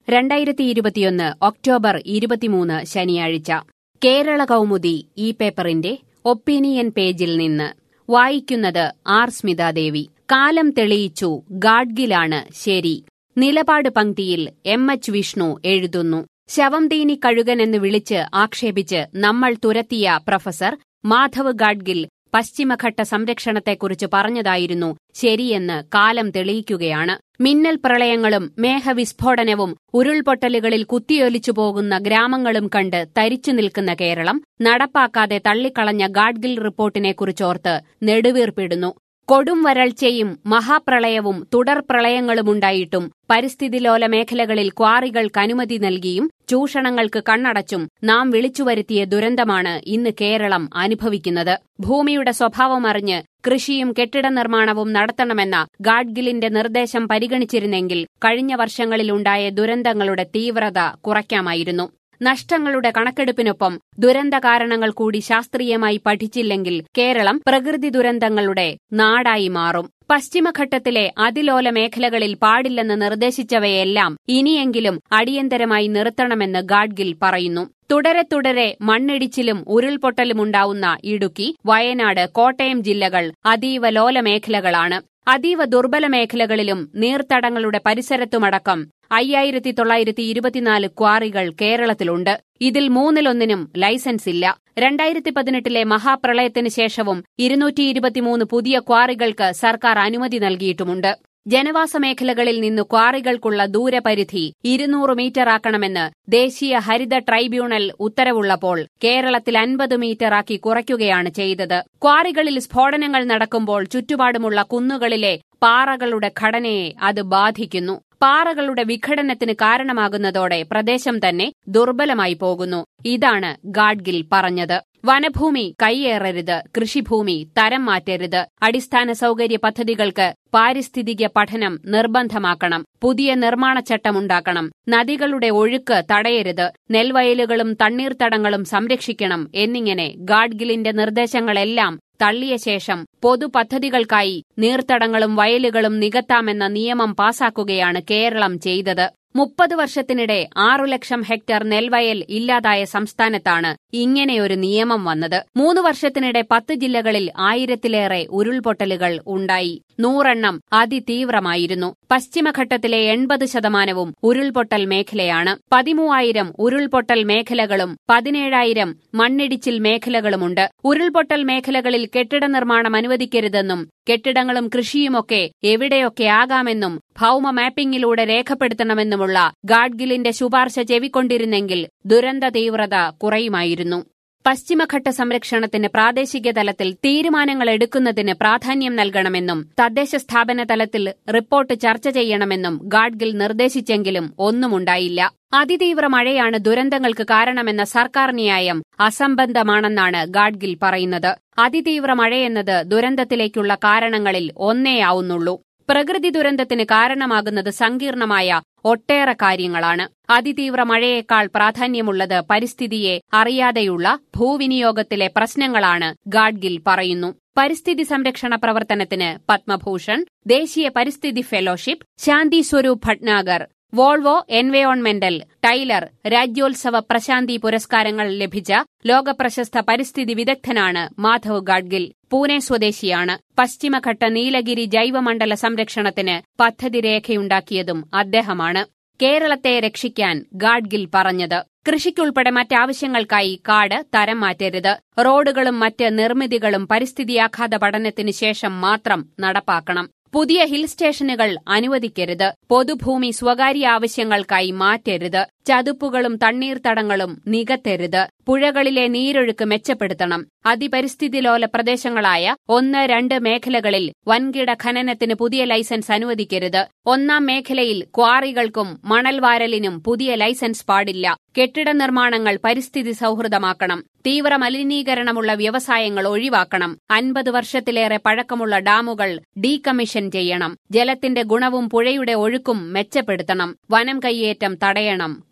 രണ്ടായിരത്തി ഇരുപത്തിയൊന്ന് ഒക്ടോബർ ഇരുപത്തിമൂന്ന് ശനിയാഴ്ച കേരള കൗമുദി ഈ പേപ്പറിന്റെ ഒപ്പീനിയൻ പേജിൽ നിന്ന് വായിക്കുന്നത് ആർ സ്മിതാദേവി കാലം തെളിയിച്ചു ഗാഡ്ഗിലാണ് ശരി നിലപാട് പങ്ക്തിയിൽ എം എച്ച് വിഷ്ണു എഴുതുന്നു ശവം തീനി കഴുകനെന്ന് വിളിച്ച് ആക്ഷേപിച്ച് നമ്മൾ തുരത്തിയ പ്രൊഫസർ മാധവ് ഗാഡ്ഗിൽ പശ്ചിമഘട്ട സംരക്ഷണത്തെക്കുറിച്ച് പറഞ്ഞതായിരുന്നു ശരിയെന്ന് കാലം തെളിയിക്കുകയാണ് മിന്നൽ പ്രളയങ്ങളും മേഘവിസ്ഫോടനവും ഉരുൾപൊട്ടലുകളിൽ കുത്തിയൊലിച്ചു പോകുന്ന ഗ്രാമങ്ങളും കണ്ട് തരിച്ചു നിൽക്കുന്ന കേരളം നടപ്പാക്കാതെ തള്ളിക്കളഞ്ഞ ഗാഡ്ഗിൽ റിപ്പോർട്ടിനെക്കുറിച്ചോർത്ത് നെടുവീർപ്പിടുന്നു കൊടും വരൾച്ചയും മഹാപ്രളയവും തുടർ പ്രളയങ്ങളുമുണ്ടായിട്ടും പരിസ്ഥിതിലോല മേഖലകളിൽ ക്വാറികൾക്ക് അനുമതി നൽകിയും ചൂഷണങ്ങൾക്ക് കണ്ണടച്ചും നാം വിളിച്ചുവരുത്തിയ ദുരന്തമാണ് ഇന്ന് കേരളം അനുഭവിക്കുന്നത് ഭൂമിയുടെ സ്വഭാവമറിഞ്ഞ് കൃഷിയും കെട്ടിട നിർമ്മാണവും നടത്തണമെന്ന ഗാഡ്ഗിലിന്റെ നിർദ്ദേശം പരിഗണിച്ചിരുന്നെങ്കിൽ കഴിഞ്ഞ വർഷങ്ങളിലുണ്ടായ ദുരന്തങ്ങളുടെ തീവ്രത കുറയ്ക്കാമായിരുന്നു നഷ്ടങ്ങളുടെ കണക്കെടുപ്പിനൊപ്പം ദുരന്ത കാരണങ്ങൾ കൂടി ശാസ്ത്രീയമായി പഠിച്ചില്ലെങ്കിൽ കേരളം പ്രകൃതി ദുരന്തങ്ങളുടെ നാടായി മാറും പശ്ചിമഘട്ടത്തിലെ അതിലോല മേഖലകളിൽ പാടില്ലെന്ന് നിർദ്ദേശിച്ചവയെല്ലാം ഇനിയെങ്കിലും അടിയന്തരമായി നിർത്തണമെന്ന് ഗാഡ്ഗിൽ പറയുന്നു തുടരെ തുടരെ മണ്ണിടിച്ചിലും ഉരുൾപൊട്ടലുമുണ്ടാവുന്ന ഇടുക്കി വയനാട് കോട്ടയം ജില്ലകൾ അതീവ ലോല മേഖലകളാണ് അതീവ ദുർബല മേഖലകളിലും നീർത്തടങ്ങളുടെ പരിസരത്തുമടക്കം അയ്യായിരത്തി തൊള്ളായിരത്തി ഇരുപത്തിനാല് ക്വാറികൾ കേരളത്തിലുണ്ട് ഇതിൽ മൂന്നിലൊന്നിനും ലൈസൻസ് ഇല്ല രണ്ടായിരത്തി പതിനെട്ടിലെ മഹാപ്രളയത്തിന് ശേഷവും ഇരുന്നൂറ്റി ഇരുപത്തിമൂന്ന് പുതിയ ക്വാറികൾക്ക് സർക്കാർ അനുമതി നൽകിയിട്ടുമുണ്ട് ജനവാസ മേഖലകളിൽ നിന്ന് ക്വാറികൾക്കുള്ള ദൂരപരിധി ഇരുന്നൂറ് മീറ്ററാക്കണമെന്ന് ദേശീയ ഹരിത ട്രൈബ്യൂണൽ ഉത്തരവുള്ളപ്പോൾ കേരളത്തിൽ അൻപത് മീറ്ററാക്കി കുറയ്ക്കുകയാണ് ചെയ്തത് ക്വാറികളിൽ സ്ഫോടനങ്ങൾ നടക്കുമ്പോൾ ചുറ്റുപാടുമുള്ള കുന്നുകളിലെ പാറകളുടെ ഘടനയെ അത് ബാധിക്കുന്നു പാറകളുടെ വിഘടനത്തിന് കാരണമാകുന്നതോടെ പ്രദേശം തന്നെ ദുർബലമായി പോകുന്നു ഇതാണ് ഗാഡ്ഗിൽ പറഞ്ഞത് വനഭൂമി കൈയേറരുത് കൃഷിഭൂമി തരം മാറ്റരുത് അടിസ്ഥാന സൗകര്യ പദ്ധതികൾക്ക് പാരിസ്ഥിതിക പഠനം നിർബന്ധമാക്കണം പുതിയ നിർമ്മാണച്ചട്ടമുണ്ടാക്കണം നദികളുടെ ഒഴുക്ക് തടയരുത് നെൽവയലുകളും തണ്ണീർത്തടങ്ങളും സംരക്ഷിക്കണം എന്നിങ്ങനെ ഗാഡ്ഗിലിന്റെ നിർദ്ദേശങ്ങളെല്ലാം തള്ളിയ ശേഷം പൊതുപദ്ധതികൾക്കായി നീർത്തടങ്ങളും വയലുകളും നികത്താമെന്ന നിയമം പാസാക്കുകയാണ് കേരളം ചെയ്തത് മുപ്പത് വർഷത്തിനിടെ ആറു ലക്ഷം ഹെക്ടർ നെൽവയൽ ഇല്ലാതായ സംസ്ഥാനത്താണ് ഇങ്ങനെയൊരു നിയമം വന്നത് മൂന്ന് വർഷത്തിനിടെ പത്ത് ജില്ലകളിൽ ആയിരത്തിലേറെ ഉരുൾപൊട്ടലുകൾ ഉണ്ടായി നൂറെണ്ണം അതിതീവ്രമായിരുന്നു പശ്ചിമഘട്ടത്തിലെ എൺപത് ശതമാനവും ഉരുൾപൊട്ടൽ മേഖലയാണ് പതിമൂവായിരം ഉരുൾപൊട്ടൽ മേഖലകളും പതിനേഴായിരം മണ്ണിടിച്ചിൽ മേഖലകളുമുണ്ട് ഉരുൾപൊട്ടൽ മേഖലകളിൽ കെട്ടിട നിർമ്മാണം അനുവദിക്കരുതെന്നും കെട്ടിടങ്ങളും കൃഷിയുമൊക്കെ എവിടെയൊക്കെ ആകാമെന്നും ഭൌമ മാപ്പിംഗിലൂടെ രേഖപ്പെടുത്തണമെന്നുമുള്ള ഗാഡ്ഗിലിന്റെ ശുപാർശ ചെവിക്കൊണ്ടിരുന്നെങ്കിൽ ദുരന്ത തീവ്രത കുറയുമായിരുന്നു പശ്ചിമഘട്ട സംരക്ഷണത്തിന് പ്രാദേശിക തലത്തിൽ തീരുമാനങ്ങൾ എടുക്കുന്നതിന് പ്രാധാന്യം നൽകണമെന്നും തദ്ദേശ സ്ഥാപന തലത്തിൽ റിപ്പോർട്ട് ചർച്ച ചെയ്യണമെന്നും ഗാഡ്ഗിൽ നിർദ്ദേശിച്ചെങ്കിലും ഒന്നുമുണ്ടായില്ല അതിതീവ്ര മഴയാണ് ദുരന്തങ്ങൾക്ക് കാരണമെന്ന സർക്കാർ ന്യായം അസംബന്ധമാണെന്നാണ് ഗാഡ്ഗിൽ പറയുന്നത് അതിതീവ്ര മഴയെന്നത് ദുരന്തത്തിലേക്കുള്ള കാരണങ്ങളിൽ ഒന്നേയാവുന്നുള്ളൂ പ്രകൃതി ദുരന്തത്തിന് കാരണമാകുന്നത് സങ്കീർണമായ ഒട്ടേറെ കാര്യങ്ങളാണ് അതിതീവ്ര മഴയേക്കാൾ പ്രാധാന്യമുള്ളത് പരിസ്ഥിതിയെ അറിയാതെയുള്ള ഭൂവിനിയോഗത്തിലെ പ്രശ്നങ്ങളാണ് ഗാഡ്ഗിൽ പറയുന്നു പരിസ്ഥിതി സംരക്ഷണ പ്രവർത്തനത്തിന് പത്മഭൂഷൺ ദേശീയ പരിസ്ഥിതി ഫെലോഷിപ്പ് ശാന്തി സ്വരൂപ് ഭട്നാഗർ വോൾവോ എൻവയോൺമെന്റൽ ടൈലർ രാജ്യോത്സവ പ്രശാന്തി പുരസ്കാരങ്ങൾ ലഭിച്ച ലോകപ്രശസ്ത പരിസ്ഥിതി വിദഗ്ധനാണ് മാധവ് ഗാഡ്ഗിൽ പൂനെ സ്വദേശിയാണ് പശ്ചിമഘട്ട നീലഗിരി ജൈവമണ്ഡല സംരക്ഷണത്തിന് പദ്ധതി രേഖയുണ്ടാക്കിയതും അദ്ദേഹമാണ് കേരളത്തെ രക്ഷിക്കാൻ ഗാഡ്ഗിൽ പറഞ്ഞത് കൃഷിക്കുൾപ്പെടെ മറ്റാവശ്യങ്ങൾക്കായി കാട് തരം മാറ്റരുത് റോഡുകളും മറ്റ് നിർമ്മിതികളും പരിസ്ഥിതിയാഘാത പഠനത്തിന് ശേഷം മാത്രം നടപ്പാക്കണം പുതിയ ഹിൽ സ്റ്റേഷനുകൾ അനുവദിക്കരുത് പൊതുഭൂമി സ്വകാര്യ ആവശ്യങ്ങൾക്കായി മാറ്റരുത് ചതുപ്പുകളും തണ്ണീർത്തടങ്ങളും നികത്തരുത് പുഴകളിലെ നീരൊഴുക്ക് മെച്ചപ്പെടുത്തണം അതിപരിസ്ഥിതിലോല പ്രദേശങ്ങളായ ഒന്ന് രണ്ട് മേഖലകളിൽ വൻകിട ഖനനത്തിന് പുതിയ ലൈസൻസ് അനുവദിക്കരുത് ഒന്നാം മേഖലയിൽ ക്വാറികൾക്കും മണൽവാരലിനും പുതിയ ലൈസൻസ് പാടില്ല കെട്ടിട നിർമ്മാണങ്ങൾ പരിസ്ഥിതി സൗഹൃദമാക്കണം തീവ്ര മലിനീകരണമുള്ള വ്യവസായങ്ങൾ ഒഴിവാക്കണം അൻപത് വർഷത്തിലേറെ പഴക്കമുള്ള ഡാമുകൾ ഡീകമ്മീഷൻ ചെയ്യണം ജലത്തിന്റെ ഗുണവും പുഴയുടെ ഒഴുക്കും മെച്ചപ്പെടുത്തണം വനം കയ്യേറ്റം തടയണം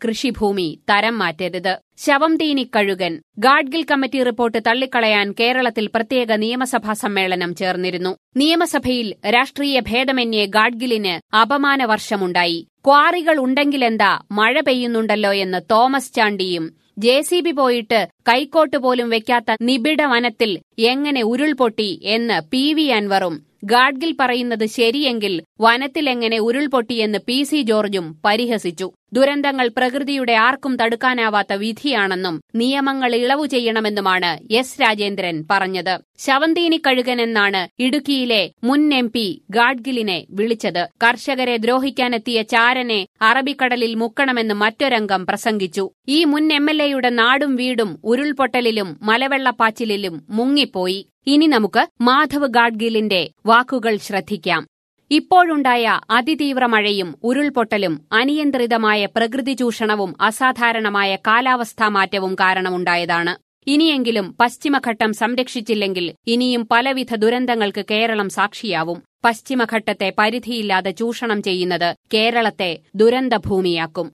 കൃഷിഭൂമി തരം മാറ്റരുത് ശവം തീനി കഴുകൻ ഗാഡ്ഗിൽ കമ്മിറ്റി റിപ്പോർട്ട് തള്ളിക്കളയാൻ കേരളത്തിൽ പ്രത്യേക നിയമസഭാ സമ്മേളനം ചേർന്നിരുന്നു നിയമസഭയിൽ രാഷ്ട്രീയ ഭേദമന്യേ ഗാഡ്ഗിലിന് അപമാന വർഷമുണ്ടായി ക്വാറികൾ ഉണ്ടെങ്കിലെന്താ മഴ പെയ്യുന്നുണ്ടല്ലോ എന്ന് തോമസ് ചാണ്ടിയും ജെ സി ബി പോയിട്ട് കൈക്കോട്ട് പോലും വെക്കാത്ത നിബിഡ വനത്തിൽ എങ്ങനെ ഉരുൾപൊട്ടി എന്ന് പി വി അൻവറും ഗാഡ്ഗിൽ പറയുന്നത് ശരിയെങ്കിൽ വനത്തിലെങ്ങനെ ഉരുൾപൊട്ടിയെന്ന് പി സി ജോർജും പരിഹസിച്ചു ദുരന്തങ്ങൾ പ്രകൃതിയുടെ ആർക്കും തടുക്കാനാവാത്ത വിധിയാണെന്നും നിയമങ്ങൾ ഇളവു ചെയ്യണമെന്നുമാണ് എസ് രാജേന്ദ്രൻ പറഞ്ഞത് ശവന്തീനി കഴുകൻ എന്നാണ് ഇടുക്കിയിലെ മുൻ എം പി ഗാഡ്ഗിലിനെ വിളിച്ചത് കർഷകരെ ദ്രോഹിക്കാനെത്തിയ ചാരനെ അറബിക്കടലിൽ മുക്കണമെന്ന് മറ്റൊരംഗം പ്രസംഗിച്ചു ഈ മുൻ എം എൽ എയുടെ നാടും വീടും ഉരുൾപൊട്ടലിലും മലവെള്ളപ്പാച്ചിലിലും മുങ്ങിപ്പോയി ഇനി നമുക്ക് മാധവ് ഗാഡ്ഗിലിന്റെ വാക്കുകൾ ശ്രദ്ധിക്കാം ഇപ്പോഴുണ്ടായ അതിതീവ്ര മഴയും ഉരുൾപൊട്ടലും അനിയന്ത്രിതമായ പ്രകൃതി ചൂഷണവും അസാധാരണമായ കാലാവസ്ഥാ മാറ്റവും കാരണമുണ്ടായതാണ് ഇനിയെങ്കിലും പശ്ചിമഘട്ടം സംരക്ഷിച്ചില്ലെങ്കിൽ ഇനിയും പലവിധ ദുരന്തങ്ങൾക്ക് കേരളം സാക്ഷിയാവും പശ്ചിമഘട്ടത്തെ പരിധിയില്ലാതെ ചൂഷണം ചെയ്യുന്നത് കേരളത്തെ ദുരന്തഭൂമിയാക്കും